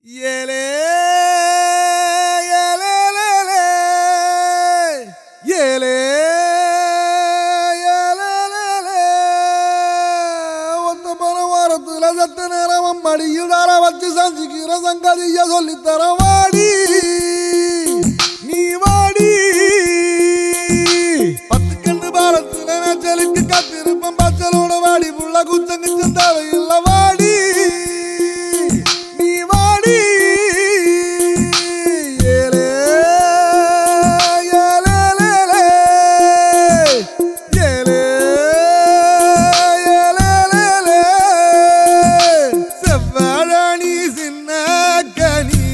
ஏலே ஏலேலேலே, ஏலே ஏலேலேலே. ஒத்த போன வாரத்துல சத்த நேரம் மடியில் தர வச்சு சஞ்சிக்கிற சங்கதிய சொல்லித்தர வாடி நீ வாடி பத்து கண்ணு பாலத்துல மேச்சலுக்கு காத்திருப்பம் பச்சலோட வாடி புள்ள குச்சங்கு சிந்தாவையில் வாடி நீ வாடி ஏலே ஏலேலேலே. ஏலே ஏலேலேலே. செவ்வாழனி சின்ன கனி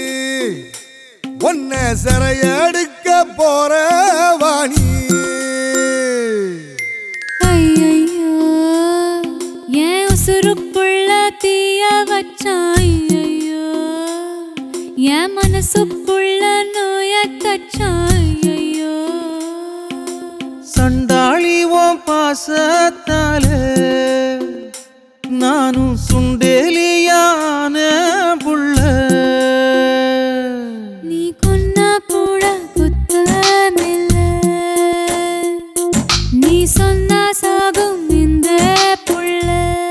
உன்னை சிறையெடுக்க போற வாணி ஐயையோ, என் உசுருக்குள்ள தீய வச்சான் ஐயையோ. என் மனசுக்குள்ள நோய தச்சான் ஐயையோ. சண்டாளி ஓம் பாசத்தால நானும் சுண்டேலியான புள்ள நீ கொன்னா கூட குத்தமில்ல. நீ சொன்னா சாகும் இந்த புள்ள.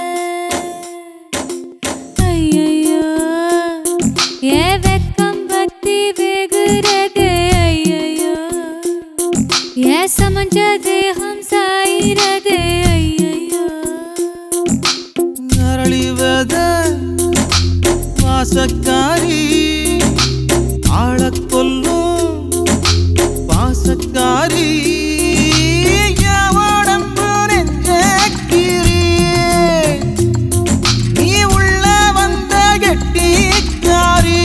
ஐயையோ, என் வெக்கம் பத்தி வெகுறதே ஐயையோ. என் சமஞ்ச தேகம் சாயிரதே ஐயையோ. அரளிவத வாசக்காரி ஆளக் கொல்லும் பாசக்காரி என் உடம்பு நெஞ்சக்கிரி. நீ உள்ள வந்த கெட்டிக்காரி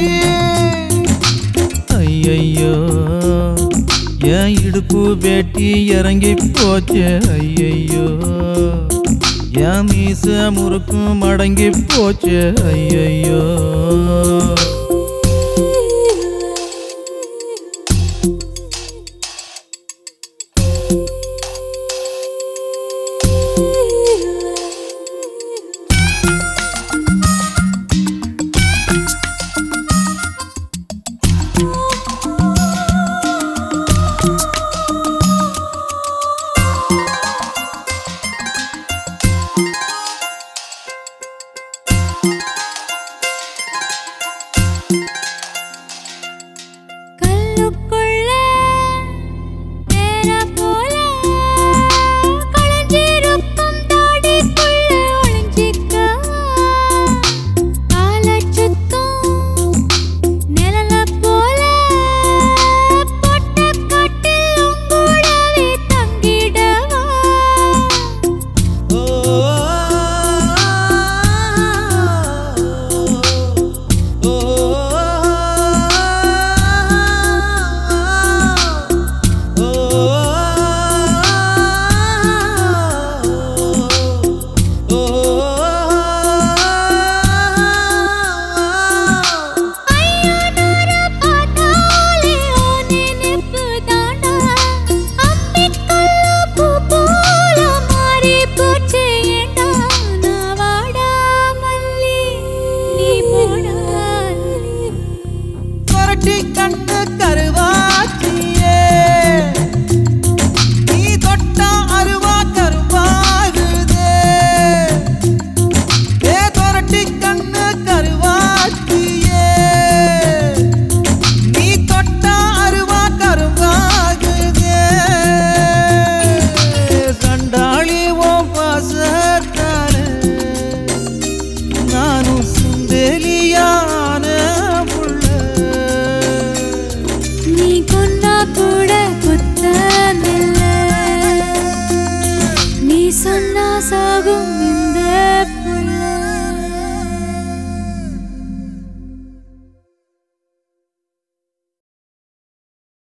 ஐயையோ என் இடுப்பு வேட்டி இறங்கி போச்சு ஐயையோ என் மீச முறுக்கும் மடங்கி போச்சு ஐயையோ கல்லுக்குள்ள தேர போல களைஞ்சிருக்கும் தாடிக்குள்ள ஒளிஞ்சிக்கவா காலச் சுத்தும் நிழல போல பொட்டக் காட்டில் உங்கூடவே தங்கிடவா ஐயானார பார்த்தாலே ஓ நினைப்பு தாண்டா அம்மிக்கல்லு பூ போல மாறி போச்சு ஏண்டா நான் வாடா மல்லி நீ போடா புரட்டி கண்டு கருவாச்சியே நீ தொட்டா அருவா கருவாகுதே ஏ புரட்டி கண்டு கருவாச்சியே நீ தொட்டா அருவா கருவாகுதே சண்டாளி ஓம் பாசத்தாலே நானும் சுந்தேலியான புள்ள நீ கொண்டா கூட குத்தமில்ல நீ சொன்னா சாகும்